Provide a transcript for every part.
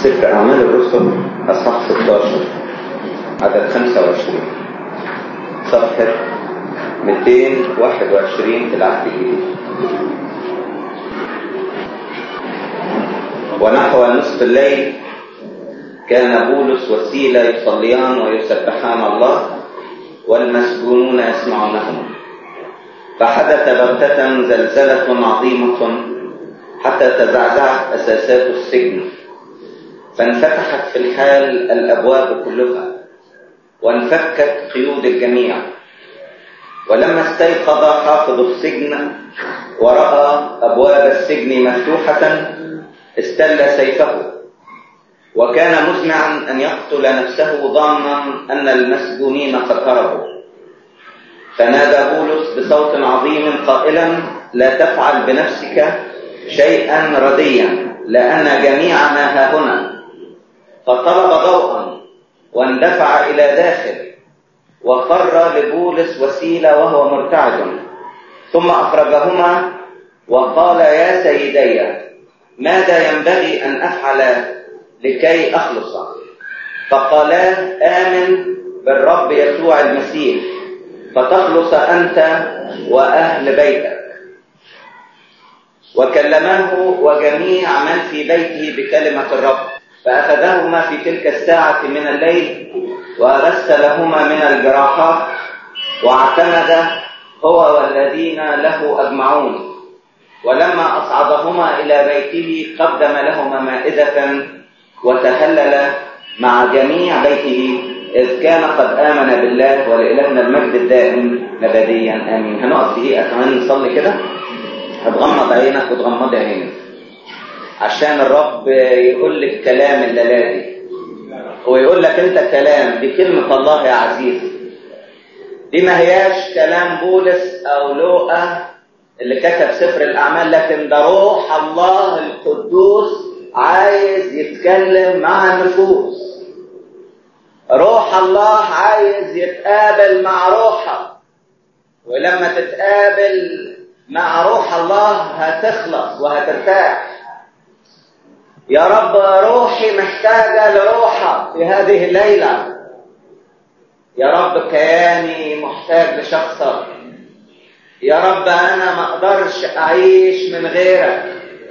سفر أعمال الرسل أصحاح 16 عدد 25 صفحة 221 في العهد الجديد ونحو نصف الليل كان بولس وسيلة يصليان ويسبحان الله والمسجونون يسمعونهما فحدث بغتة زلزلة عظيمة حتى تزعزعت أساسات السجن فانفتحت في الحال الأبواب كلها وانفكت قيود الجميع ولما استيقظ حافظ السجن ورأى أبواب السجن مفتوحة استل سيفه وكان مزمعا أن يقتل نفسه ظانا أن المسجونين قد هربوا فنادى بولس بصوت عظيم قائلا لا تفعل بنفسك شيئا رديا لأن جميعنا ها هنا فطلب ضوءا واندفع إلى داخل وقر لبولس وسيلة وهو مرتعد ثم أخرجهما وقال يا سيدي ماذا ينبغي أن أفعل لكي أخلص فقالا آمن بالرب يسوع المسيح فتخلص أنت وأهل بيتك وكلماه وجميع من في بيته بكلمة الرب فأخذهما في تلك الساعة من الليل وغسلهما من الجراحات واعتمد هو والذين له أجمعون ولما أصعدهما إلى بيته قدم لهما مائدة وتهلل مع جميع بيته إذ كان قد آمن بالله ولإلهنا المجد الدائم أبديا آمين هنقف دقيقة كمان نصلي كده هتغمض عينك وتغمض عينك عشان الرب يقول لك كلام الليلة دي ويقول لك انت كلام دي كلمة الله يا عزيزي دي ما هياش كلام بولس او لوقا اللي كتب سفر الاعمال لكن ده روح الله القدوس عايز يتكلم مع النفوس روح الله عايز يتقابل مع روحك ولما تتقابل مع روح الله هتخلص وهترتاح يا رب روحي محتاجة لروحك في هذه الليلة يا رب كياني محتاج لشخصك يا رب أنا ما أقدرش أعيش من غيرك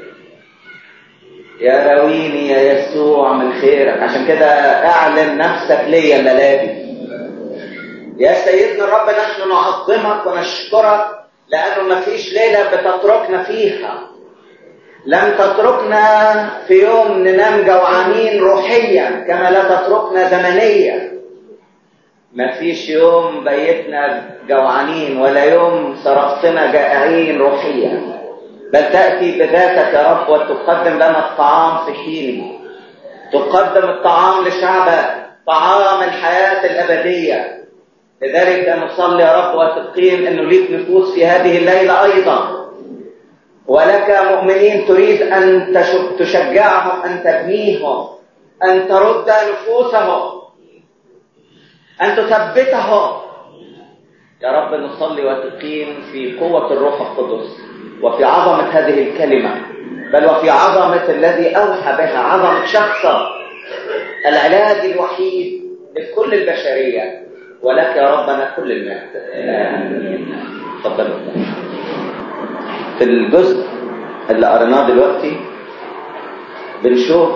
يا راويني يا يسوع من خيرك عشان كده اعلن نفسك ليا الليلة يا سيدنا الرب نحن نعظمك ونشكرك لأنه ما فيش ليلة بتتركنا فيها لم تتركنا في يوم ننام جوعانين روحيا كما لا تتركنا زمنيا ما فيش يوم بيتنا جوعانين ولا يوم صرفتنا جائعين روحيا بل تأتي بذاتك يا رب وتقدم لنا الطعام في حينه تقدم الطعام لشعبك طعام الحياة الأبدية لذلك نصلي يا رب وتقيم أنه ليك نفوس في هذه الليلة أيضا ولك مؤمنين تريد أن تشجعهم أن تبنيهم أن ترد نفوسهم أن تثبتهم يا رب نصلي وتقيم في قوة الروح القدس وفي عظمة هذه الكلمة بل وفي عظمة الذي أوحى بها عظمة شخصه العلاج الوحيد لكل البشرية ولك يا ربنا كل المجد آمين تفضلوا في الجزء اللي قريناه دلوقتي بنشوف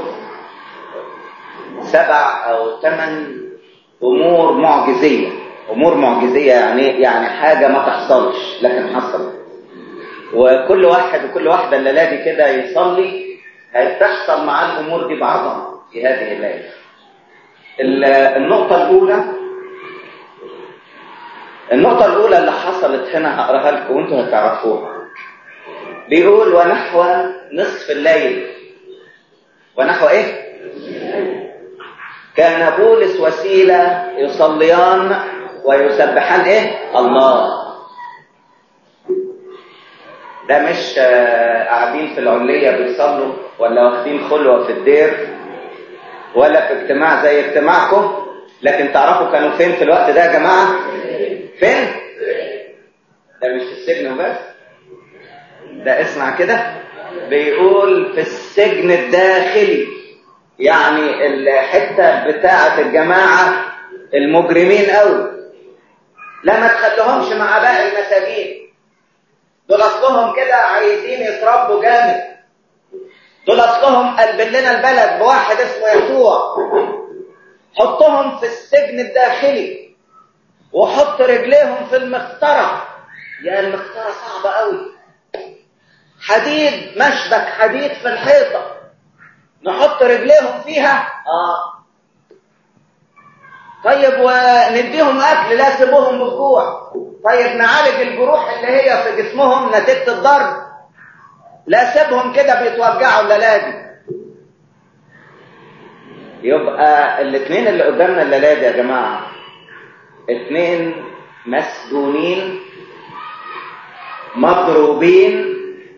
سبع او ثمان امور معجزيه امور معجزيه يعني يعني حاجه ما تحصلش لكن حصلت وكل واحد وكل واحده الليله دي كده يصلي هتحصل معاه الامور دي بعضها في هذه الليله النقطه الاولى النقطه الاولى اللي حصلت هنا هقراها لكم وانتوا هتعرفوها بيقول ونحو نصف الليل ونحو ايه كان بولس وسيلة يصليان ويسبحان ايه الله ده مش قاعدين في العلية بيصلوا ولا واخدين خلوة في الدير ولا في اجتماع زي اجتماعكم لكن تعرفوا كانوا فين في الوقت ده يا جماعة فين ده مش في السجن بس ده اسمع كده بيقول في السجن الداخلي يعني الحته بتاعه الجماعه المجرمين قوي لا ما تخليهمش مع باقي المساجين دول اصلهم كده عايزين يتربوا جامد دول اصلهم قلبين لنا البلد بواحد اسمه يسوع حطهم في السجن الداخلي وحط رجليهم في المخطره يا المخطره صعبه قوي حديد مشبك حديد في الحيطه نحط رجليهم فيها اه طيب ونديهم اكل لا سيبوهم بالجوع طيب نعالج الجروح اللي هي في جسمهم نتيجه الضرب لا سيبهم كده بيتوجعوا الليله دي يبقى الاثنين اللي قدامنا الليله دي يا جماعه اثنين مسجونين مضروبين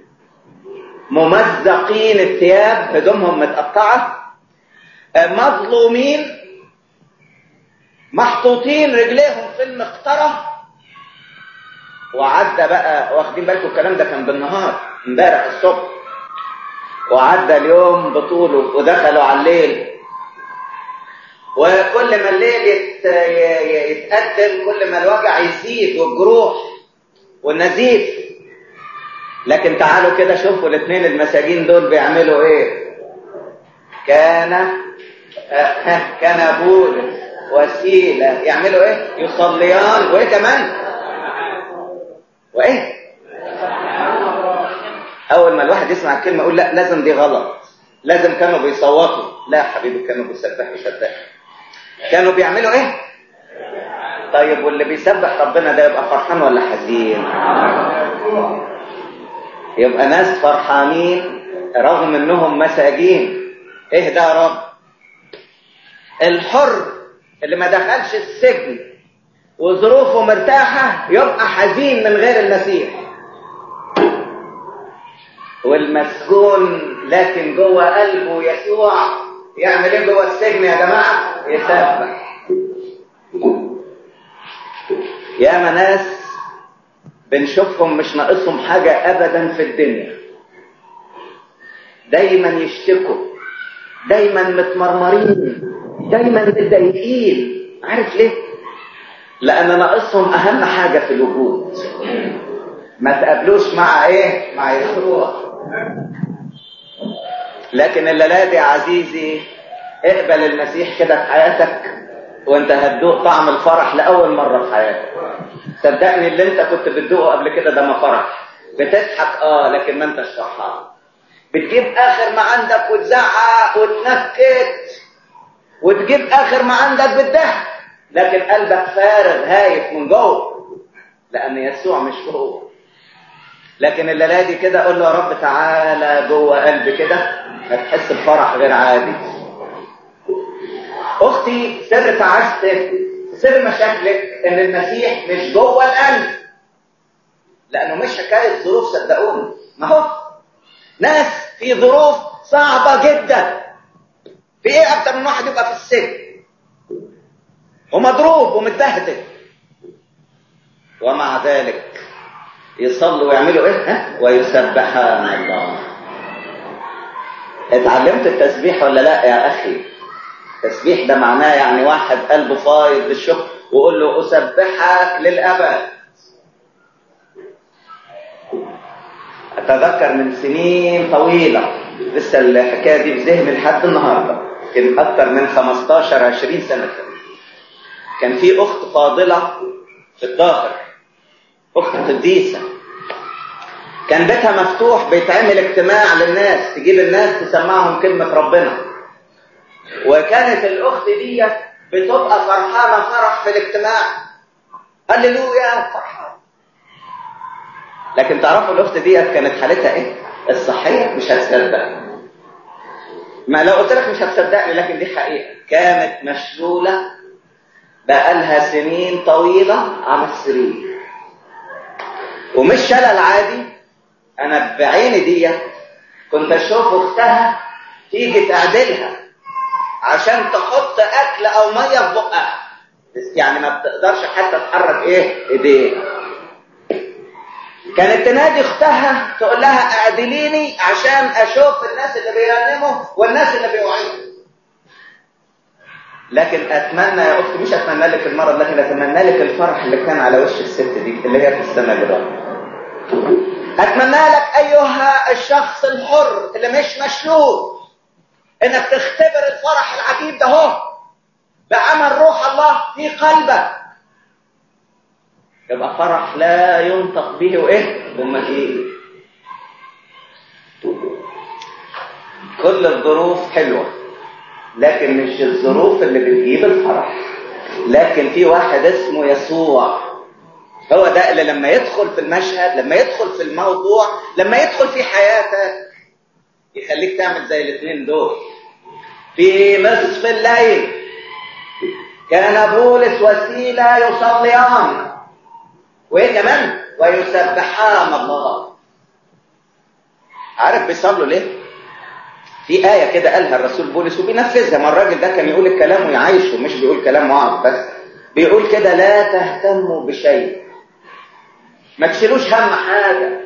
ممزقين الثياب هدومهم متقطعه مظلومين محطوطين رجليهم في المقطرة وعدى بقى واخدين بالكم الكلام ده كان بالنهار امبارح الصبح وعدى اليوم بطوله ودخلوا على الليل وكل ما الليل يت... يتقدم كل ما الوجع يزيد والجروح والنزيف لكن تعالوا كده شوفوا الاثنين المساجين دول بيعملوا ايه كان آه كان بولس وسيلة يعملوا ايه يصليان وايه كمان وايه اول ما الواحد يسمع الكلمة يقول لا لازم دي غلط لازم كانوا بيصوتوا لا حبيبي كانوا بيسبحوا سبح كانوا بيعملوا ايه طيب واللي بيسبح ربنا ده يبقى فرحان ولا حزين يبقى ناس فرحانين رغم انهم مساجين ايه ده يا رب الحر اللي ما دخلش السجن وظروفه مرتاحة يبقى حزين من غير المسيح والمسجون لكن جوه قلبه يسوع يعمل ايه جوه السجن يا جماعة يسبح يا ناس بنشوفهم مش ناقصهم حاجة أبدا في الدنيا دايما يشتكوا دايما متمرمرين دايما متضايقين عارف ليه لان ناقصهم اهم حاجه في الوجود ما تقابلوش مع ايه مع يسوع لكن الليله دي عزيزي اقبل المسيح كده في حياتك وانت هتدوق طعم الفرح لاول مره في حياتك صدقني اللي انت كنت بتدوقه قبل كده ده ما فرح بتضحك اه لكن ما انتش فرحان بتجيب اخر ما عندك وتزعق وتنكت وتجيب اخر ما عندك بالضحك لكن قلبك فارغ هايف من جوه لان يسوع مش جوه لكن الليله دي كده قول له يا رب تعالى جوه قلبي كده هتحس بفرح غير عادي اختي سر تعاستك سر مشاكلك ان المسيح مش جوه القلب لانه مش حكايه ظروف صدقوني ما هو ناس في ظروف صعبه جدا في ايه اكتر من واحد يبقى في السجن ومضروب ومتبهدل ومع ذلك يصلوا ويعملوا ايه ها؟ ويسبحان الله اتعلمت التسبيح ولا لا يا اخي التسبيح ده معناه يعني واحد قلبه فايض بالشكر وقول له اسبحك للابد اتذكر من سنين طويله لسه الحكايه دي في ذهني لحد النهارده يمكن اكتر من 15 20 سنه كده كان في اخت فاضله في الظاهر اخت قديسه كان بيتها مفتوح بيتعمل اجتماع للناس تجيب الناس تسمعهم كلمه ربنا وكانت الاخت دي بتبقى فرحانه فرح في الاجتماع هللويا فرحان لكن تعرفوا الاخت ديت كانت حالتها ايه الصحيه مش هتصدق ما لو قلت لك مش هتصدقني لكن دي حقيقه كانت مشلوله بقالها سنين طويله على السرير ومش شلل عادي انا بعيني دي كنت اشوف اختها تيجي تعدلها عشان تحط اكل او ميه في بقها يعني ما بتقدرش حتى تحرك ايه ايديها كانت تنادي اختها تقول لها اعدليني عشان اشوف الناس اللي بيرنموا والناس اللي بيوعظوا لكن اتمنى يا اختي مش اتمنى لك المرض لكن اتمنى لك الفرح اللي كان على وش الست دي اللي هي في السماء دلوقتي اتمنى لك ايها الشخص الحر اللي مش مشلول انك تختبر الفرح العجيب ده هو بعمل روح الله في قلبك يبقى فرح لا ينطق به وايه ومجيء كل الظروف حلوه لكن مش الظروف اللي بتجيب الفرح لكن في واحد اسمه يسوع هو ده اللي لما يدخل في المشهد لما يدخل في الموضوع لما يدخل في حياتك يخليك تعمل زي الاثنين دول في نصف الليل كان بولس وسيلة يصليان وايه كمان ويسبحان الله عارف بيصلوا ليه في آية كده قالها الرسول بولس وبينفذها ما الراجل ده كان يقول الكلام ويعيشه مش بيقول كلام وعظ بس بيقول كده لا تهتموا بشيء ما تشيلوش هم حاجة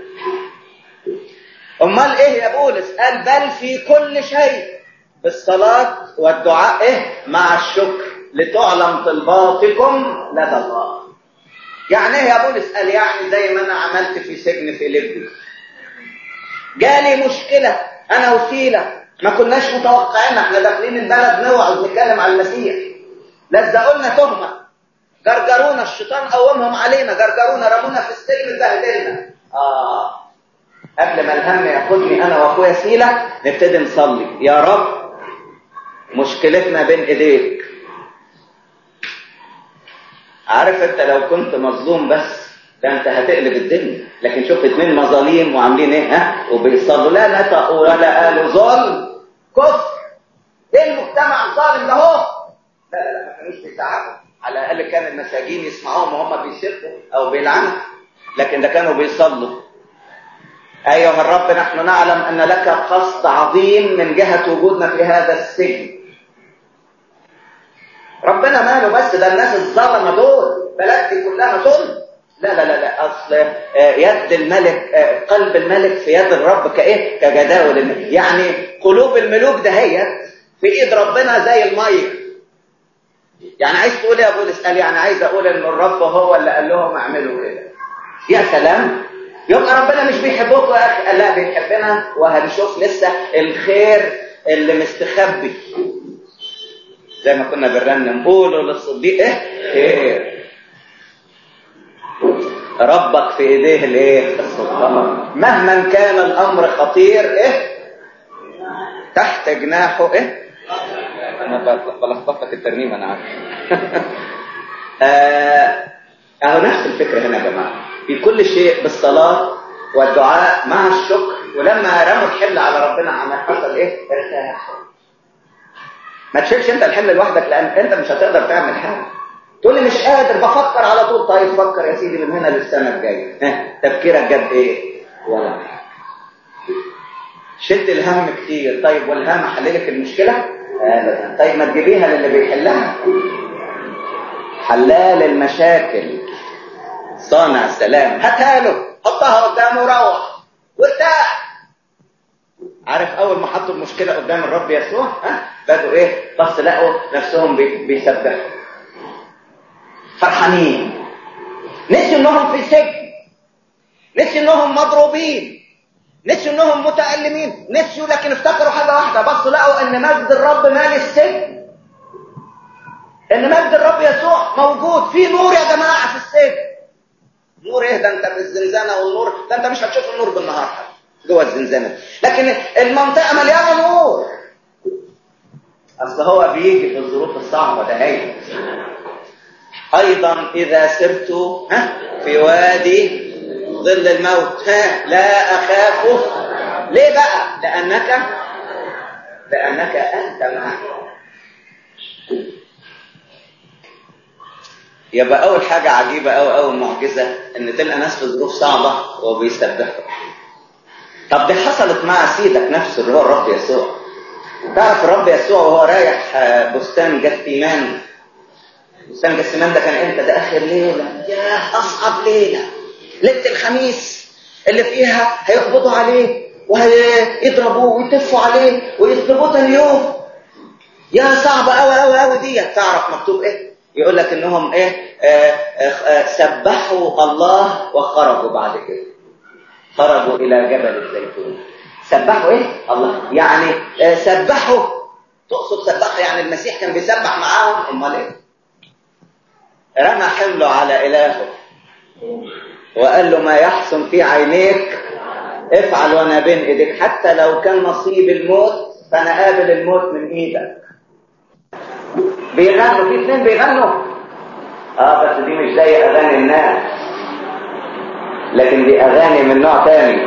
امال ايه يا بولس قال بل في كل شيء بالصلاة والدعاء ايه مع الشكر لتعلم طلباتكم لدى الله يعني ايه يا بولس قال يعني زي ما انا عملت في سجن فيليبي جالي مشكلة انا وسيلة ما كناش متوقعين احنا داخلين البلد نوعظ ونتكلم على المسيح لزقوا لنا تهمه جرجرونا الشيطان قومهم علينا جرجرونا رمونا في السجن بهدلنا اه قبل ما الهم ياخدني انا واخويا سيله نبتدي نصلي يا رب مشكلتنا بين ايديك عارف انت لو كنت مظلوم بس ده انت هتقلب الدنيا لكن شوف اتنين مظاليم وعاملين ايه ها وبيصلوا لا نطقوا ولا قالوا ظلم كفر ايه المجتمع الظالم ده هو لا لا لا ما كانوش بيتعبوا على الاقل كان المساجين يسمعوهم وهم بيسرقوا او بيلعنوا لكن ده كانوا بيصلوا ايها الرب نحن نعلم ان لك قصد عظيم من جهه وجودنا في هذا السجن ربنا ماله بس ده الناس الظلمه دول بلدي كلها ظلم لا لا لا لا اصل يد الملك قلب الملك في يد الرب كايه كجداول الملك يعني قلوب الملوك دهيت في ايد ربنا زي الميه يعني عايز تقول يا بولس قال يعني عايز اقول ان الرب هو اللي قال لهم اعملوا كده يا سلام يبقى ربنا مش بيحبوك يا اخي قال لا بيحبنا وهنشوف لسه الخير اللي مستخبي زي ما كنا بنرنم قولوا للصديق ايه خير ربك في ايديه الايه السلطان مهما كان الامر خطير ايه تحت جناحه ايه انا بلخبط لك الترنيم انا عارف اهو نفس الفكره هنا يا جماعه في كل شيء بالصلاه والدعاء مع الشكر ولما رموا الحمل على ربنا عمل حصل ايه ارتاح ما تشيلش انت الحمل لوحدك لان انت مش هتقدر تعمل حاجه تقول لي مش قادر بفكر على طول طيب فكر يا سيدي من هنا للسنه الجايه ها تفكيرك جاب ايه ولا شلت الهم كتير طيب والهم حللك المشكله ابدا طيب ما تجيبيها للي بيحلها حلال المشاكل صانع السلام هاتها له حطها قدامه وروح وارتاح عارف اول ما حطوا المشكله قدام الرب يسوع ها بدوا ايه بس لقوا نفسهم بيسبحوا فرحانين نسيوا انهم في سجن نسيوا انهم مضروبين نسيوا انهم متألمين نسيوا لكن افتكروا حاجة واحدة بس لقوا ان مجد الرب مال السجن ان مجد الرب يسوع موجود في نور يا جماعة في السجن نور ايه ده انت في الزنزانة والنور ده انت مش هتشوف النور بالنهار جوه الزنزانة لكن المنطقة مليانة نور اصل هو بيجي في الظروف الصعبة ده هي ايضا اذا سرت ها في وادي ظل الموت ها لا اخاف ليه بقى لانك لانك انت معي يبقى اول حاجه عجيبه او اول معجزه ان تلقى ناس في ظروف صعبه وبيسبحوا طب دي حصلت مع سيدك نفسه اللي هو الرب يسوع تعرف الرب يسوع وهو رايح بستان جثيمان بستان جثيمان ده كان امتى ده اخر ليله يا اصعب ليله ليله الخميس اللي فيها هيقبضوا عليه وهيضربوه ويتفوا عليه ويصلبوه تاني يوم يا صعبة أوي أوي أوي دي تعرف مكتوب إيه يقول لك إنهم إيه آه آه سبحوا الله وخرجوا بعد كده خرجوا إلى جبل الزيتون سبحوا إيه الله يعني آه سبحوا تقصد سبحوا يعني المسيح كان بيسبح معاهم أمال إيه رمى حمله على إلهه وقال له ما يحسن في عينيك افعل وانا بين ايديك حتى لو كان نصيب الموت فانا قابل الموت من ايدك بيغنوا في اثنين بيغنوا اه بس دي مش زي اغاني الناس لكن دي اغاني من نوع تاني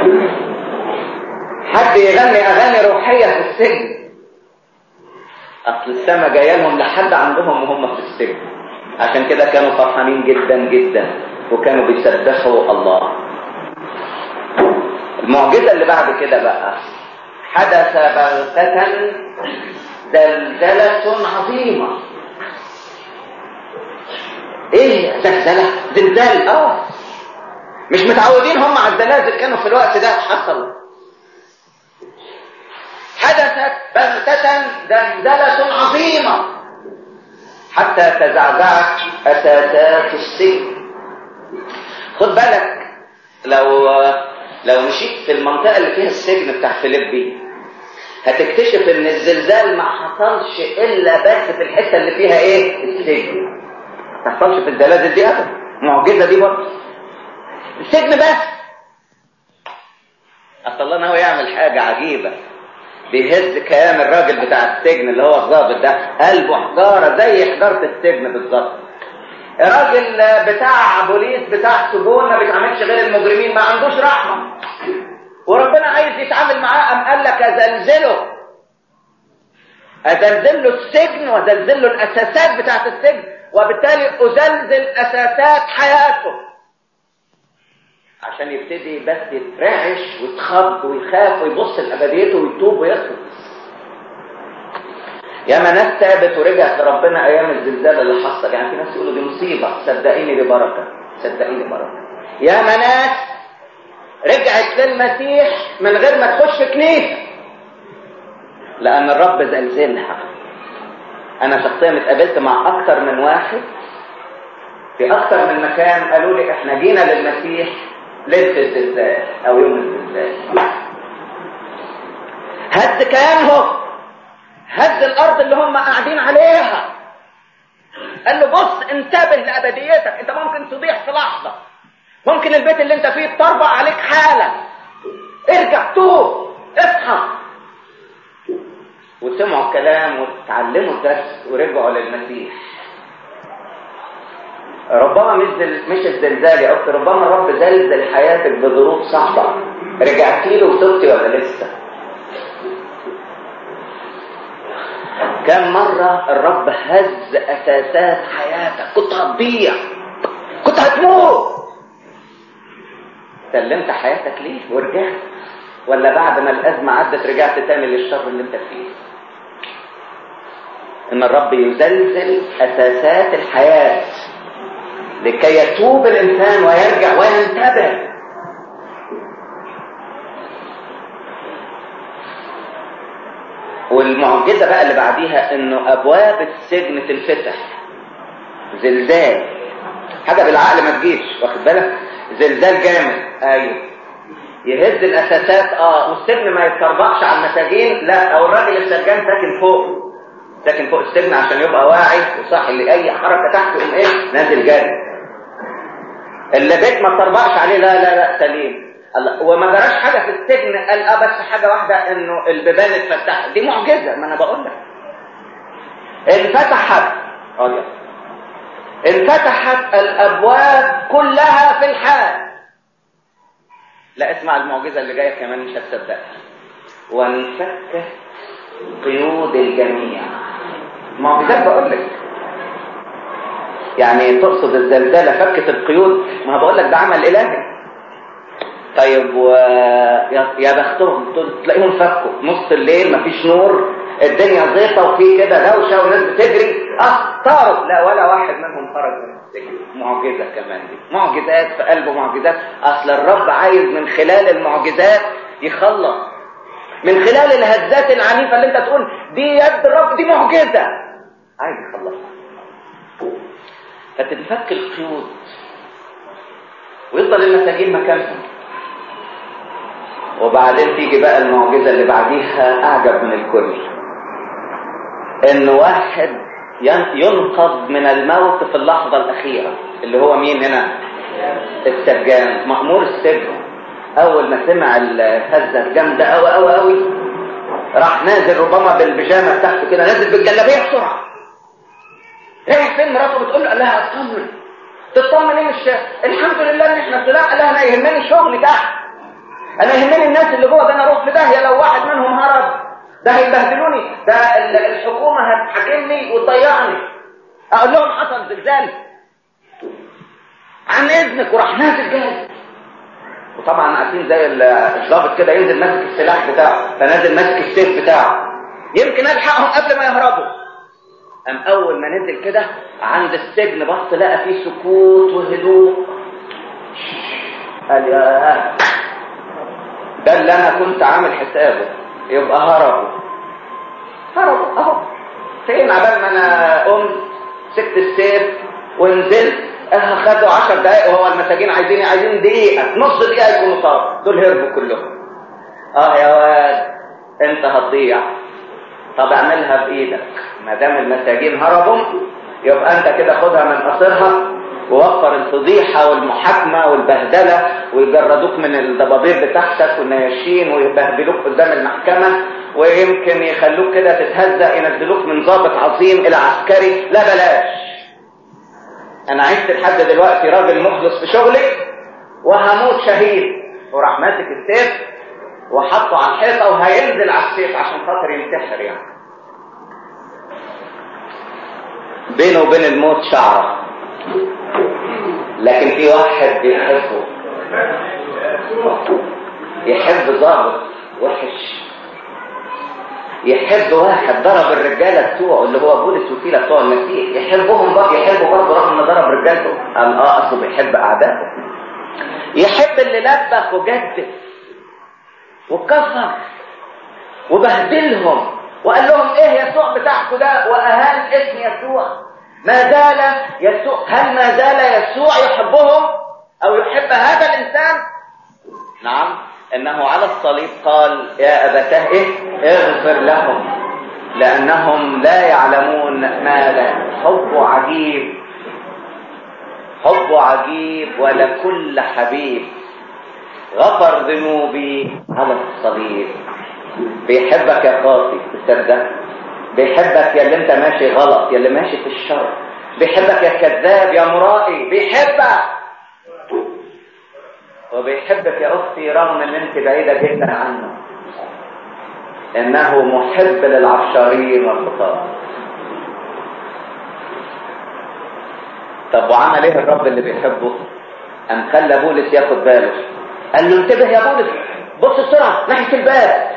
حد يغني اغاني روحيه في السجن اصل السما جايه لهم لحد عندهم وهم في السجن عشان كده كانوا فرحانين جدا جدا وكانوا بيسبحوا الله المعجزة اللي بعد كده بقى حدث بغتة زلزلة عظيمة ايه زلزلة زلزال اه مش متعودين هم على الزلازل كانوا في الوقت ده حصل حدثت بغتة زلزلة عظيمة حتى تزعزعت أساسات السجن خد بالك لو لو مشيت في المنطقة اللي فيها السجن بتاع فيليبي هتكتشف ان الزلزال ما حصلش الا بس في الحتة اللي فيها ايه السجن ما حصلش في الزلازل دي ابدا معجزة دي برضه السجن بس اصل الله ناوي يعمل حاجة عجيبة بيهز كيان الراجل بتاع السجن اللي هو الضابط ده قلبه حجارة زي حجارة السجن بالظبط الراجل بتاع بوليس بتاع سجون ما بيتعاملش غير المجرمين ما عندوش رحمة وربنا عايز يتعامل معاه أم قال لك أزلزله أزلزله السجن وأزلزله الأساسات بتاعت السجن وبالتالي أزلزل أساسات حياته عشان يبتدي بس يترعش ويتخض ويخاف ويبص لأبديته ويتوب ويخلص ياما ناس تابت ورجعت لربنا ايام الزلزال اللي حصل يعني في ناس يقولوا دي مصيبه صدقيني دي بركه صدقيني بركه ياما ناس رجعت للمسيح من غير ما تخش كنيسه لان الرب زلزلها انا شخصيا اتقابلت مع اكتر من واحد في اكتر من مكان قالوا لي احنا جينا للمسيح ليله الزلزال او يوم الزلزال هز كيانهم هز الارض اللي هم قاعدين عليها قال له بص انتبه لابديتك انت ممكن تضيع في لحظه ممكن البيت اللي انت فيه تطربق عليك حالا ارجع توب اصحى وسمعوا الكلام وتعلموا الدرس ورجعوا للمسيح ربما مش زل... مش الزلزال يا اختي ربما الرب زلزل حياتك بظروف صعبه رجعتي له وتبتي ولا لسه كم مرة الرب هز أساسات حياتك كنت هتضيع كنت هتموت سلمت حياتك ليه ورجعت ولا بعد ما الأزمة عدت رجعت تاني للشر اللي انت فيه إن الرب يزلزل أساسات الحياة لكي يتوب الإنسان ويرجع وينتبه والمعجزة بقى اللي بعديها انه ابواب السجن تنفتح زلزال حاجة بالعقل ما تجيش واخد بالك زلزال جامد ايوه يهز الاساسات اه والسجن ما يتطربقش على المساجين لا او الراجل السجان ساكن فوق ساكن فوق السجن عشان يبقى واعي وصاحي لاي حركة تحته يقوم ايه نازل جاري اللي بيت ما تطربقش عليه لا لا لا سليم وما جراش حاجة في السجن قال اه بس حاجة واحدة انه البيبان اتفتحت دي معجزة ما انا بقول لك انفتحت اه انفتحت الابواب كلها في الحال لا اسمع المعجزة اللي جاية كمان مش هتصدقها وانفكت قيود الجميع معجزات بقول لك يعني تقصد الزلزالة فكت القيود ما بقول لك ده عمل إلهي طيب و يا بختهم تلاقيهم فكوا نص الليل مفيش نور الدنيا زيطه وفي كده دوشه وناس بتجري اه طاروا لا ولا واحد منهم خرج من السجن معجزه كمان دي معجزات في قلبه معجزات اصل الرب عايز من خلال المعجزات يخلص من خلال الهزات العنيفة اللي انت تقول دي يد الرب دي معجزة عايز يخلص فتتفك القيود ويفضل المساجين مكانهم وبعدين تيجي بقى المعجزة اللي بعديها أعجب من الكل إن واحد ينقذ من الموت في اللحظة الأخيرة اللي هو مين هنا السجان مأمور السجن أول ما سمع الهزة الجامدة أوي أوي أوي راح نازل ربما بالبيجامة بتاعته كده نازل بالجلابية بسرعة رايح فين مراته بتقول له لا اطمن تطمن ايه مش الحمد لله ان احنا طلع لا انا يهمني شغلي تحت انا يهمني الناس اللي جوه ده انا اروح في داهيه لو واحد منهم هرب ده هيبهدلوني ده الحكومه هتحاكمني وتضيعني اقول لهم حصل زلزال عن اذنك وراح نازل جاي وطبعا عارفين زي الضابط كده ينزل ماسك السلاح بتاعه فنازل ماسك السيف بتاعه يمكن الحقهم قبل ما يهربوا قام اول ما نزل كده عند السجن بص لقى فيه سكوت وهدوء قال يا أهل. ده اللي انا كنت عامل حسابه يبقى هربوا هربوا اهو فين عبال ما انا قمت سكت السيف ونزلت اه خدوا عشر دقايق وهو المساجين عايزين عايزين دقيقة نص دقيقة يكونوا طار دول هربوا كلهم اه يا واد انت هتضيع طب اعملها بايدك ما دام المساجين هربوا يبقى انت كده خدها من قصرها ووفر الفضيحة والمحاكمة والبهدلة ويجردوك من الضبابير بتاعتك والنياشين ويبهدلوك قدام المحكمة ويمكن يخلوك كده تتهزأ ينزلوك من ضابط عظيم إلى عسكري لا بلاش أنا عشت لحد دلوقتي راجل مخلص في شغلي وهموت شهيد وراح ماسك السيف وحطه على الحيطة وهينزل على السيف عشان خاطر ينتحر يعني بينه وبين الموت شعره لكن في واحد بيحبه يحب ضابط وحش يحب واحد ضرب الرجاله بتوعه اللي هو بولس وسيله بتوع المسيح يحبهم برضه يحبه برضه رغم انه ضرب رجالته قال اه اصله بيحب اعدائه يحب اللي لبخ وجدف وكفر وبهدلهم وقال لهم ايه يسوع بتاعكم ده واهان اسم يسوع ما زال يسوع هل ما زال يسوع يحبهم او يحب هذا الانسان نعم انه على الصليب قال يا ابتاه إيه؟ اغفر لهم لانهم لا يعلمون ماذا حب عجيب حب عجيب ولكل حبيب غفر ذنوبي على الصليب بيحبك يا قاضي تصدق بيحبك يا اللي انت ماشي غلط يا اللي ماشي في الشر بيحبك يا كذاب يا مرائي بيحبك وبيحبك يا اختي رغم ان انت بعيده جدا عنه انه محب للعشارين والخطاه طب وعمل ايه الرب اللي بيحبه ام خلى بولس ياخد باله قال له انتبه يا بولس بص بسرعه ناحيه الباب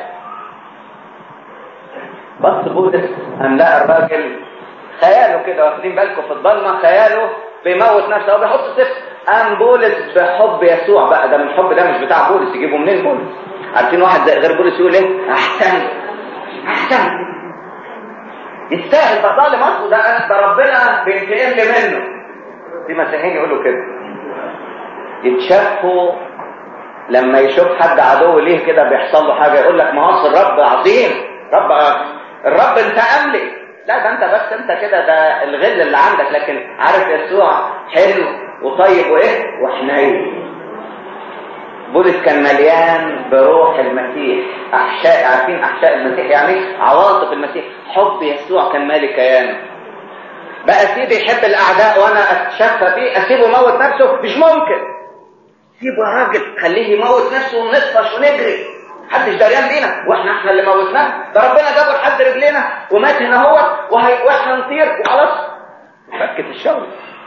بص بولس قام لقى الراجل خياله كده واخدين بالكم في الضلمه خياله بيموت نفسه او بيحط سيف قام بولس بحب يسوع بقى ده من الحب ده مش بتاع بولس يجيبه منين بولس عارفين واحد زي غير بولس يقول ايه احسن احسن يستاهل بطال مصر ده ده ربنا بينتقم لي منه في مسيحيين يقولوا كده يتشافوا لما يشوف حد عدو ليه كده بيحصل له حاجه يقول لك ما هو الرب عظيم رب الرب انتقم لي لا ده انت بس انت كده ده الغل اللي عندك لكن عارف يسوع حلو وطيب وايه وحنين بولس كان مليان بروح المسيح احشاء عارفين احشاء المسيح يعني عواطف المسيح حب يسوع كان مالي كيانه بقى سيدي يحب الاعداء وانا اتشفى فيه اسيبه يموت نفسه مش ممكن سيبه يا راجل خليه يموت نفسه ونطفش ونجري محدش دريان بينا واحنا احنا اللي موتناه ده ربنا جابه لحد رجلينا ومات هنا هو وهي واحنا نطير وخلاص فكت الشغل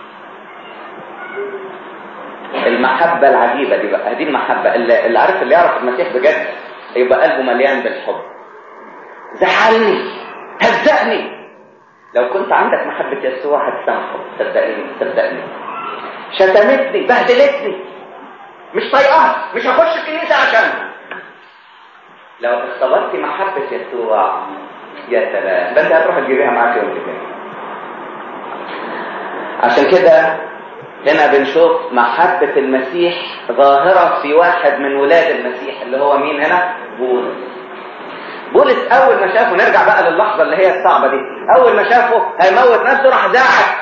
المحبة العجيبة دي بقى دي المحبة اللي, اللي عارف اللي يعرف المسيح بجد يبقى قلبه مليان بالحب زعلني هزقني لو كنت عندك محبة يسوع هتسامحه صدقني صدقني شتمتني بهدلتني مش طايقاها مش هخش الكنيسة عشانها لو اختبرتي محبة يسوع يا سلام ده انت هتروح تجيبيها معاك يوم كده عشان كده هنا بنشوف محبة المسيح ظاهرة في واحد من ولاد المسيح اللي هو مين هنا؟ بولس. بولس أول ما شافه نرجع بقى للحظة اللي هي الصعبة دي، أول ما شافه هيموت نفسه راح زعق.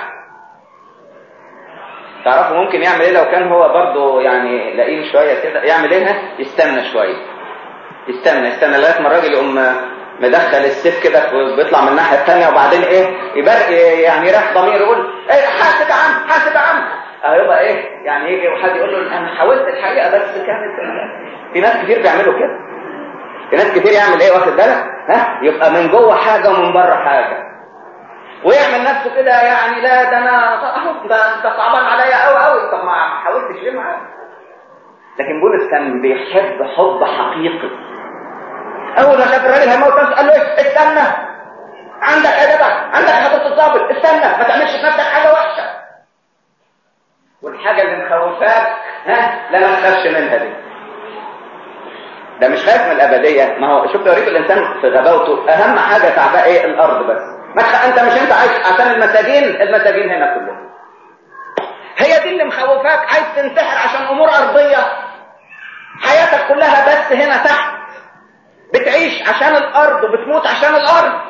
تعرفوا ممكن يعمل إيه لو كان هو برضه يعني لئيم شوية كده، يعمل إيه؟ يستنى شوية. يستنى يستنى لغاية ما الراجل يقوم مدخل السيف كده وبيطلع من الناحية الثانية وبعدين إيه؟ يبرق يعني يريح ضمير يقول إيه حاسب يا عم حاسب يا عم هيبقى ايه يعني يجي وحد يقول له انا حاولت الحقيقه بس كانت في ناس كتير بيعملوا كده في ناس كتير يعمل ايه واخد بالك ها يبقى من جوه حاجه ومن بره حاجه ويعمل نفسه كده يعني لا ده انا اهو ده انت صعبان عليا قوي قوي طب ما حاولتش ليه معاه لكن بولس كان بيحب حب حقيقي اول ما شاف الراجل هيموت نفسه قال له ايه استنى عندك ادبك عندك حضره الضابط استنى ما تعملش في نفسك حاجه وحشه والحاجة اللي مخوفاك ها لا ما تخافش منها دي ده مش خايف من الأبدية ما هو شوف يوريك الإنسان في غباوته أهم حاجة تعباه إيه الأرض بس ما تخ... أنت مش أنت عايش عشان المساجين المساجين هنا كلهم هي دي اللي مخوفاك عايز تنتحر عشان أمور أرضية حياتك كلها بس هنا تحت بتعيش عشان الأرض وبتموت عشان الأرض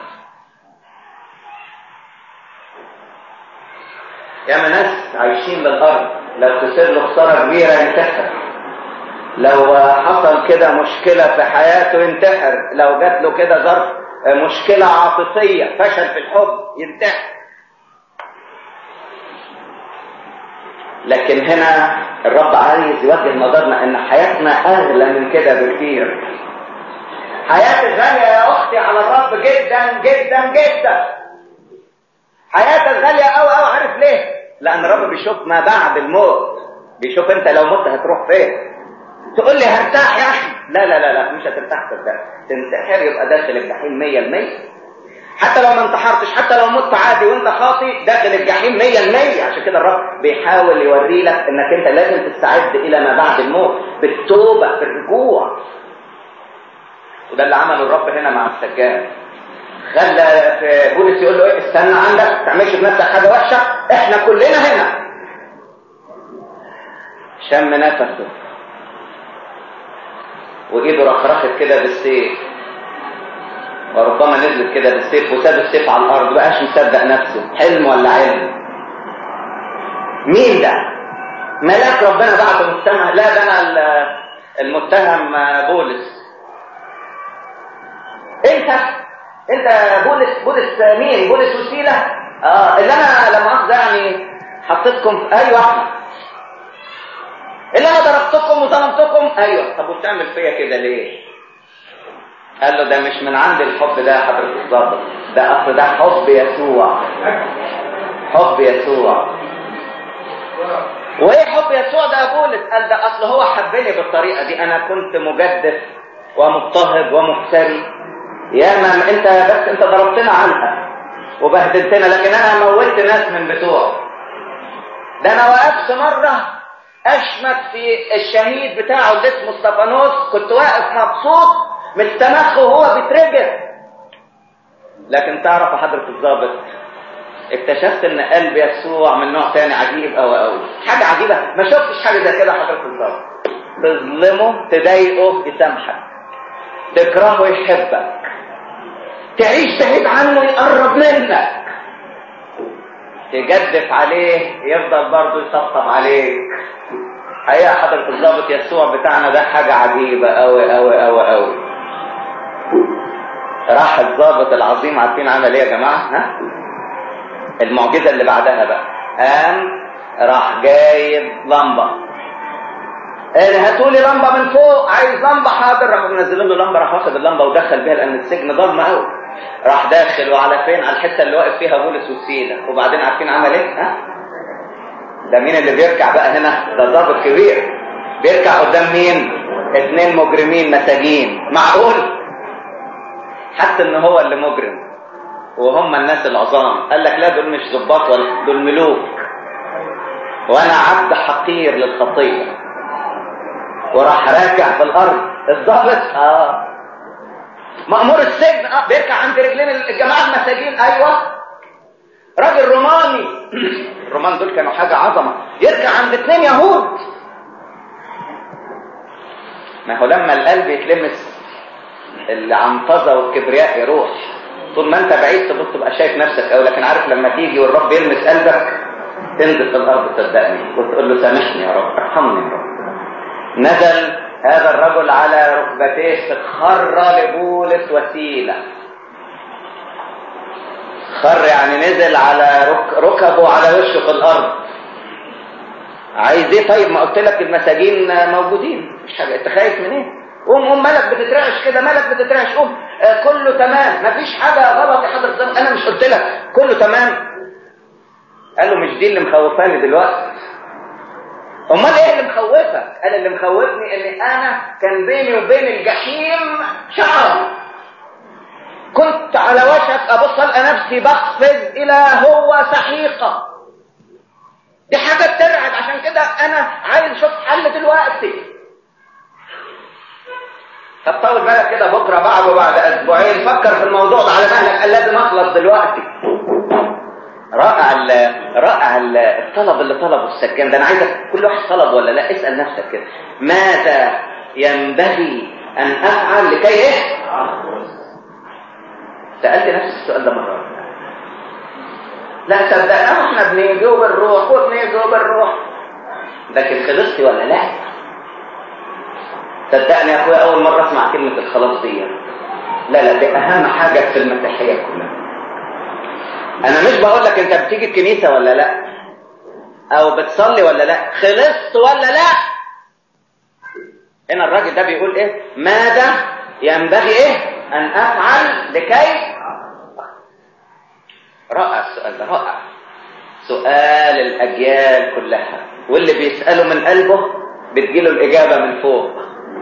ياما ناس عايشين للارض لو تصير له خساره كبيره ينتحر لو حصل كده مشكله في حياته ينتحر لو جات له كده ظرف مشكله عاطفيه فشل في الحب ينتحر لكن هنا الرب عايز يوجه نظرنا ان حياتنا اغلى من كده بكتير حياتي غاليه يا اختي على الرب جدا جدا جدا حياتك غالية أوي أوي عارف ليه؟ لأن الرب بيشوف ما بعد الموت بيشوف أنت لو مت هتروح فين تقول لي هرتاح يا أخي لا لا لا لا مش هترتاح صدق تنتحر يبقى داخل الجحيم 100% حتى لو ما انتحرتش حتى لو مت عادي وانت خاطي داخل الجحيم 100% عشان كده الرب بيحاول يوري لك انك انت لازم تستعد الى ما بعد الموت بالتوبه بالرجوع وده اللي عمله الرب هنا مع السجان خلى في بولس يقول له ايه استنى عندك ما تعملش في نفسك حاجه وحشه احنا كلنا هنا شم نفسه وايده رخرخت كده بالسيف وربما نزلت كده بالسيف وساب السيف على الارض بقاش مصدق نفسه حلم ولا علم مين ده ملاك ربنا بعته من السماء لا ده انا المتهم بولس انت انت بولس بولس مين بولس وسيله اه اللي انا لما اخذ يعني حطيتكم في ايوه احنا اللي انا ضربتكم وظلمتكم ايوه طب وبتعمل فيا كده ليه قال له ده مش من عند الحب ده يا حضرة الضابط ده اصل ده حب يسوع حب يسوع وايه حب يسوع ده يا بولس قال ده اصل هو حبني بالطريقه دي انا كنت مجدف ومضطهد ومفتري يا ما انت بس انت ضربتنا عنها وبهدلتنا لكن انا موتت ناس من بتوع ده انا وقفت مره اشمت في الشهيد بتاعه اللي اسمه استفانوس كنت واقف مبسوط مستمخ وهو بيترجر لكن تعرف يا حضره الضابط اكتشفت ان قلب يسوع من نوع تاني عجيب قوي قوي حاجه عجيبه ما شفتش حاجه زي كده حضره الضابط تظلمه تضايقه يسامحك تكرهه يحبك تعيش بعيد عنه يقرب منك تجدف عليه يفضل برضه يطبطب عليك حقيقة حضرة الضابط يسوع بتاعنا ده حاجة عجيبة أوي أوي أوي أوي راح الضابط العظيم عارفين عمل ايه يا جماعة ها المعجزة اللي بعدها بقى قام راح جايب لمبة قال هاتوا لي لمبة من فوق عايز لمبة حاضر راح منزلين له لمبة راح واخد اللمبة ودخل بيها لأن السجن ضلمة قوي راح داخل وعلى فين على الحتة اللي واقف فيها بولس وسيلة وبعدين عارفين عمل ايه ها ده مين اللي بيركع بقى هنا ده ضابط كبير بيركع قدام مين اتنين مجرمين مساجين معقول حتى ان هو اللي مجرم وهم الناس العظام قال لك لا دول مش ضباط ولا دول ملوك وانا عبد حقير للخطيه وراح راكع في الارض الضابط اه مأمور السجن اه بيركع عند رجلين الجماعة المساجين ايوه راجل روماني الرومان دول كانوا حاجة عظمة يركع عند اثنين يهود ما هو لما القلب يتلمس العنطزة والكبرياء يروح طول ما انت بعيد تبص تبقى شايف نفسك او لكن عارف لما تيجي والرب يلمس قلبك تنزل في الارض صدقني وتقول له سامحني يا رب ارحمني يا رب نزل هذا الرجل على ركبتيه خر لبولس وسيلة خر يعني نزل على رك... ركبه على وشه في الارض عايز ايه طيب ما قلت لك المساجين موجودين مش حاجه انت خايف من ايه قوم قوم مالك بتترعش كده مالك بتترعش قوم آه كله تمام مفيش حاجه غلط يا حضره الزمن انا مش قلت لك كله تمام قال له مش دي اللي مخوفاني دلوقتي امال ايه اللي مخوفك قال اللي مخوفني ان انا كان بيني وبين الجحيم شعر كنت على وشك ابص القى نفسي بقفز الى هو سحيقه دي حاجه ترعب عشان كده انا عايز اشوف حل دلوقتي طب طول بالك كده بكره بعد وبعد اسبوعين فكر في الموضوع ده على مهلك قال لازم اخلص دلوقتي رائع ال رائع ال الطلب اللي طلبه السجان ده انا عايزك كل واحد طلب ولا لا اسال نفسك كده ماذا ينبغي ان افعل لكي ايه سالت نفسي السؤال ده مره لا صدقنا احنا بنيجي وبنروح وبنيجي وبنروح لكن خلصت ولا لا صدقني يا اخويا اول مره اسمع كلمه الخلاص دي لا لا دي اهم حاجه في المسيحيه كلها انا مش بقول لك انت بتيجي الكنيسه ولا لا او بتصلي ولا لا خلصت ولا لا هنا الراجل ده بيقول ايه ماذا ينبغي ايه ان افعل لكي رائع السؤال ده رائع سؤال الاجيال كلها واللي بيساله من قلبه بتجيله الاجابه من فوق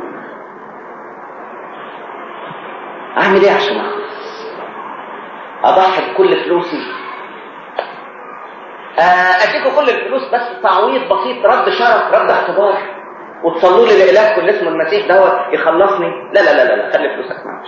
اعمل ايه عشان اخلص اضحي بكل فلوسي اديكوا كل الفلوس بس تعويض بسيط رد شرف رد اعتبار وتصلوا لي لاله كل اسم المسيح دوت يخلصني لا لا لا لا, لا. خلي فلوسك معاك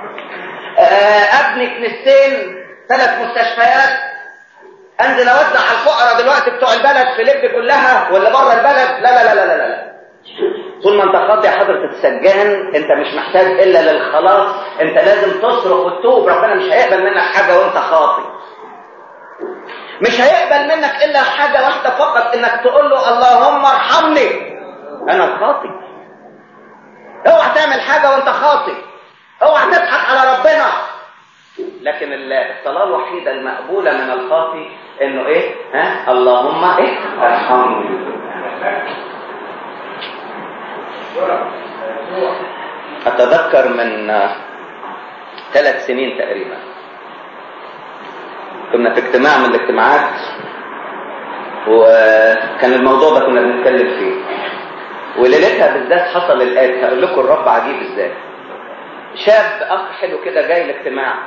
ابني كنيستين ثلاث مستشفيات انزل اوزع على الفقراء دلوقتي بتوع البلد في ليبيا كلها ولا بره البلد لا لا لا لا لا لا طول ما انت خاطي يا حضرة السجان انت مش محتاج الا للخلاص انت لازم تصرخ وتتوب ربنا مش هيقبل منك حاجة وانت خاطي مش هيقبل منك الا حاجة واحدة فقط انك تقول له اللهم ارحمني انا الخاطي اوعى تعمل حاجة وانت خاطي اوعى تضحك على ربنا لكن الصلاة الوحيدة المقبولة من الخاطي انه ايه ها اللهم ايه ارحمني اتذكر من ثلاث سنين تقريبا كنا في اجتماع من الاجتماعات وكان الموضوع ده كنا بنتكلم فيه وليلتها بالذات حصل الآتي هقول لكم الرب عجيب ازاي شاب اخ حلو كده جاي الاجتماع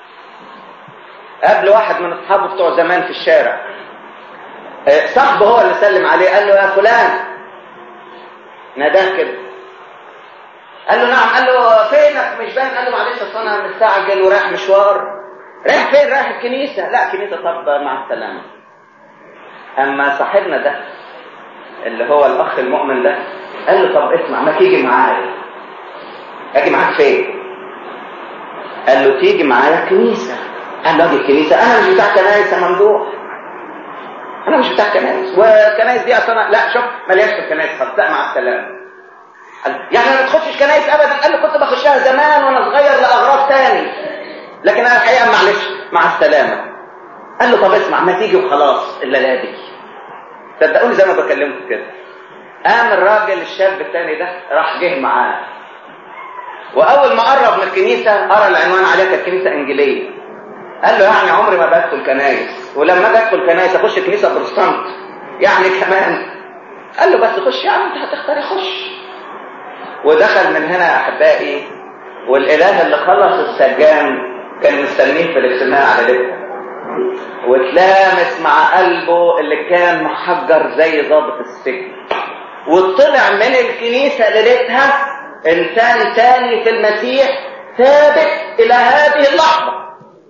قابل واحد من اصحابه بتوع زمان في الشارع صاحبه هو اللي سلم عليه قال له يا فلان ناداه كده قال له نعم قال له فينك مش باين قال له معلش اصل انا مستعجل ورايح مشوار رايح فين رايح الكنيسه لا كنيسه طب مع السلامه اما صاحبنا ده اللي هو الاخ المؤمن ده قال له طب اسمع ما تيجي معايا اجي معاك فين قال له تيجي معايا الكنيسه قال له اجي الكنيسه انا مش بتاع كنايس يا ممدوح انا مش بتاع كنايس والكنايس دي اصلا لا شوف ملياش في الكنايس خالص لا مع السلامه يعني ما تخشش كنايس ابدا قال له كنت بخشها زمان وانا صغير لاغراض تاني لكن انا الحقيقه معلش مع السلامه قال له طب اسمع ما تيجي وخلاص الليله دي صدقوني زي ما بكلمكم كده قام الراجل الشاب الثاني ده راح جه معاه واول ما قرب من الكنيسه قرا العنوان عليها كانت كنيسه انجيليه قال له يعني عمري ما بدخل كنايس ولما اجي ادخل كنايس اخش كنيسه بروتستانت يعني كمان قال له بس خش يعني انت هتختاري خش ودخل من هنا يا احبائي والاله اللي خلص السجان كان مستنيه في الاجتماع على ليلتها واتلامس مع قلبه اللي كان محجر زي ضابط السجن وطلع من الكنيسه ليلتها انسان تاني في المسيح ثابت الى هذه اللحظة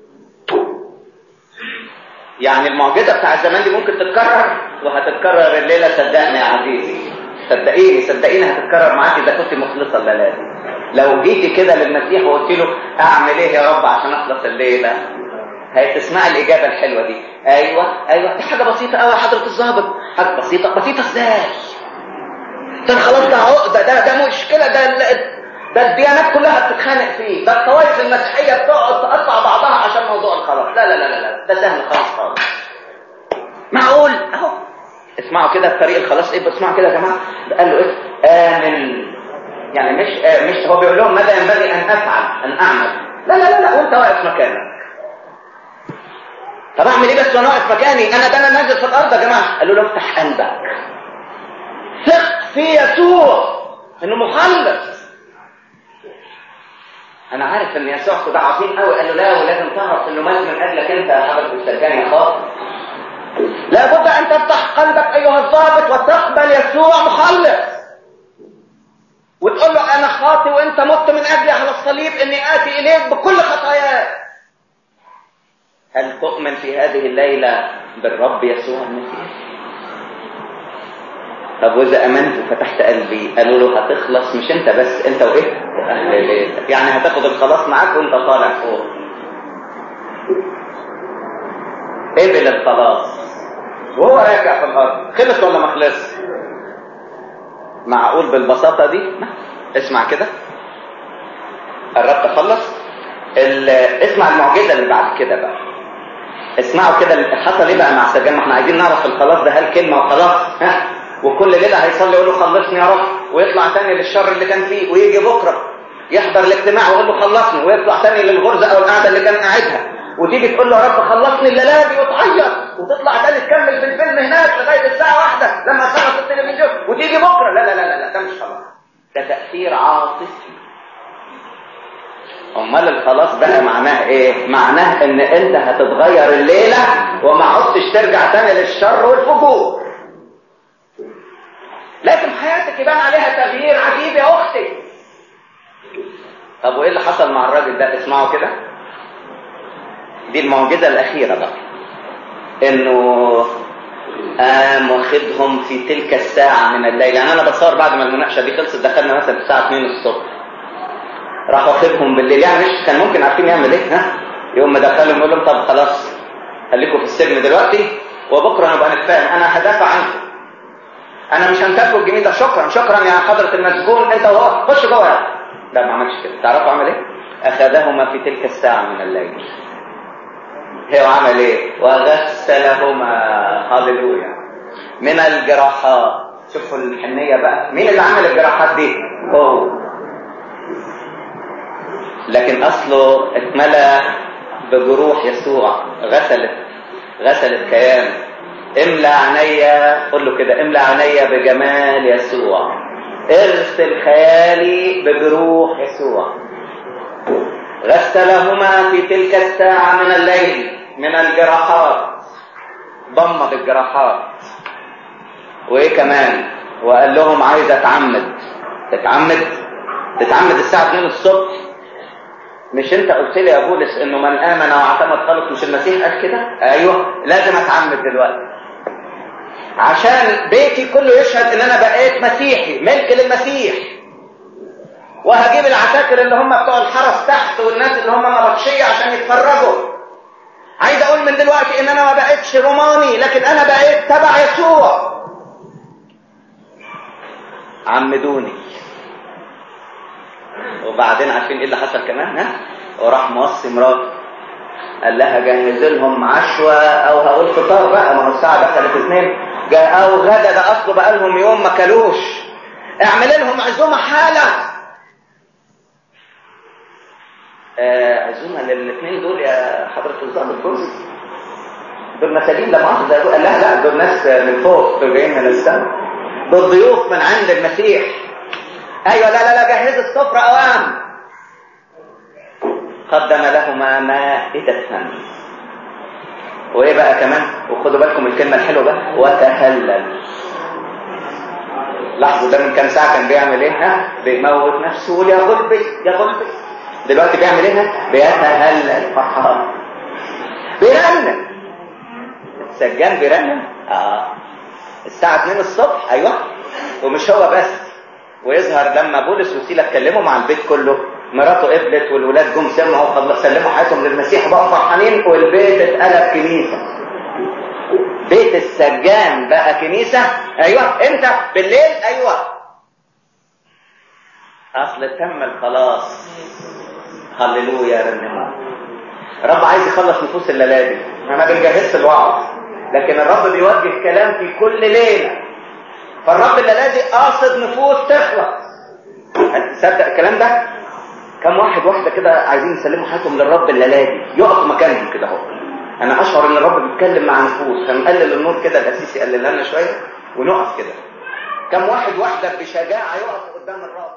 يعني المعجزة بتاع زمان دي ممكن تتكرر وهتتكرر الليلة صدقني يا عزيزي صدقيني صدقيني هتتكرر معاك اذا كنت مخلصة الليلة دي لو جيتي كده للمسيح وقلت له اعمل ايه يا رب عشان اخلص الليلة هتسمع الاجابة الحلوة دي ايوه ايوه دي حاجة بسيطة قوي يا حضرة الظابط حاجة بسيطة بسيطة ازاي ده خلاص ده عقدة ده ده مشكلة ده ده الديانات كلها بتتخانق فيه ده الطوائف المسيحية بتقعد تقطع بعضها عشان موضوع الخلاص لا لا لا لا ده سهل خالص خالص معقول اهو اسمعوا كده الطريق الخلاص ايه اسمعوا كده يا جماعه قال له ايه امن يعني مش آه مش هو بيقول لهم ماذا ينبغي ان افعل ان اعمل لا لا لا لا وانت واقف مكانك طب اعمل ايه بس وانا واقف مكاني انا ده انا نازل في الارض يا جماعه قالوا له افتح قلبك ثق في يسوع انه مخلص انا عارف ان يسوع ده عظيم قوي قال له لا ولازم تعرف انه مات من اجلك انت يا حضرتك السجان يا خاطر لابد ان تفتح قلبك ايها الضابط وتقبل يسوع مخلص وتقول له انا خاطي وانت مت من اجلي على الصليب اني اتي اليك بكل خطاياي هل تؤمن في هذه الليله بالرب يسوع المسيح طب واذا امنت وفتحت قلبي قالوا له هتخلص مش انت بس انت وايه واهل بيتك يعني هتاخد الخلاص معاك وانت طالع فوق قبل الخلاص وهو راجع في الارض خلص ولا ما خلص معقول بالبساطه دي اسمع كده قربت اخلص اسمع المعجزه اللي بعد كده بقى اسمعوا كده حصل ايه بقى مع سجان ما احنا عايزين نعرف الخلاص ده هل كلمه وخلاص ها وكل ليله هيصلي يقول له خلصني يا رب ويطلع تاني للشر اللي كان فيه ويجي بكره يحضر الاجتماع ويقول له خلصني ويطلع تاني للغرزه او القعده اللي كان قاعدها وتيجي تقول له يا رب خلصني الليله دي وتعيط وتطلع تاني تكمل في الفيلم هناك لغايه الساعه واحدة لما خلص التلفزيون وتيجي بكره لا لا لا لا, لا ده مش خلاص ده تاثير عاطفي امال الخلاص بقى معناه ايه معناه ان انت هتتغير الليله وما عدتش ترجع تاني للشر والفجور لكن حياتك يبان عليها تغيير عجيب يا اختي طب وايه اللي حصل مع الراجل ده اسمعوا كده دي المعجزه الاخيره بقى انه قام واخدهم في تلك الساعه من الليل يعني انا بتصور بعد ما المناقشه دي خلصت دخلنا مثلا الساعه 2 الصبح راح واخدهم بالليل يعني مش كان ممكن عارفين يعمل ايه ها يقوم مدخلهم يقول لهم طب خلاص خليكم في السجن دلوقتي وبكره نبقى نتفاهم انا هدافع عنكم انا مش هنتفق الجميل ده شكرا شكرا يا حضره المسجون انت وهو خش جوه يا لا ما عملش كده تعرفوا عمل ايه اخذهما في تلك الساعه من الليل هو عمل ايه وغسلهما هللويا من الجراحات شوفوا الحنيه بقى مين اللي عمل الجراحات دي هو لكن اصله اتملى بجروح يسوع غسلت غسلت كيانه املى عينيا قول له كده املى عينيا بجمال يسوع ارسل خيالي بجروح يسوع غسلهما في تلك الساعة من الليل من الجراحات ضمد الجراحات وايه كمان وقال لهم عايز اتعمد تتعمد تتعمد الساعة 2 الصبح مش انت قلت لي يا بولس انه من امن واعتمد خلص مش المسيح قال كده ايوه لازم اتعمد دلوقتي عشان بيتي كله يشهد ان انا بقيت مسيحي ملك للمسيح وهجيب العساكر اللي هم بتوع الحرس تحت والناس اللي هم نبطشية عشان يتفرجوا عايز اقول من دلوقتي ان انا ما بقيتش روماني لكن انا بقيت تبع يسوع عمدوني وبعدين عارفين ايه اللي حصل كمان ها وراح موصي مراته قال لها جهز لهم عشوة او هقول فطار بقى ما هو الساعة دخلت اثنين او غدا ده اصله بقى لهم يوم ما كلوش اعمل لهم عزومة حالة آه عزومة للاثنين دول يا حضرة الظابط جوزي دول مساجين لا مؤاخذة قال لها لا دول ناس من فوق دول جايين من السماء دول ضيوف من عند المسيح ايوه لا لا لا جهز السفرة اوام قدم لهما مائدة وايه بقى كمان وخدوا بالكم الكلمة الحلوة بقى وتهلل لاحظوا ده من كام ساعة كان بيعمل ايه ها بيموت نفسه يا غلبي يا غلبي دلوقتي بيعمل ايه بيتهلل فرحان بيرنم السجان بيرنم اه الساعة 2 الصبح ايوه ومش هو بس ويظهر لما بولس وسيلة اتكلموا مع البيت كله مراته قبلت والولاد جم سمعوا سلموا حياتهم للمسيح وبقوا فرحانين والبيت اتقلب كنيسة بيت السجان بقى كنيسة ايوه امتى بالليل ايوه اصل تم الخلاص هللويا رنموا الرب عايز يخلص نفوس الليالي دي انا بنجهز الوعظ لكن الرب بيوجه كلام في كل ليله فالرب الليله دي قاصد نفوس تخلص تصدق الكلام ده كم واحد واحده كده عايزين يسلموا حياتهم للرب الليله دي يقفوا مكانهم كده اهو انا اشعر ان الرب بيتكلم مع نفوس هنقلل النور كده الاسيسي يقلل لنا شويه ونقف كده كم واحد واحده بشجاعه يقف قدام الرب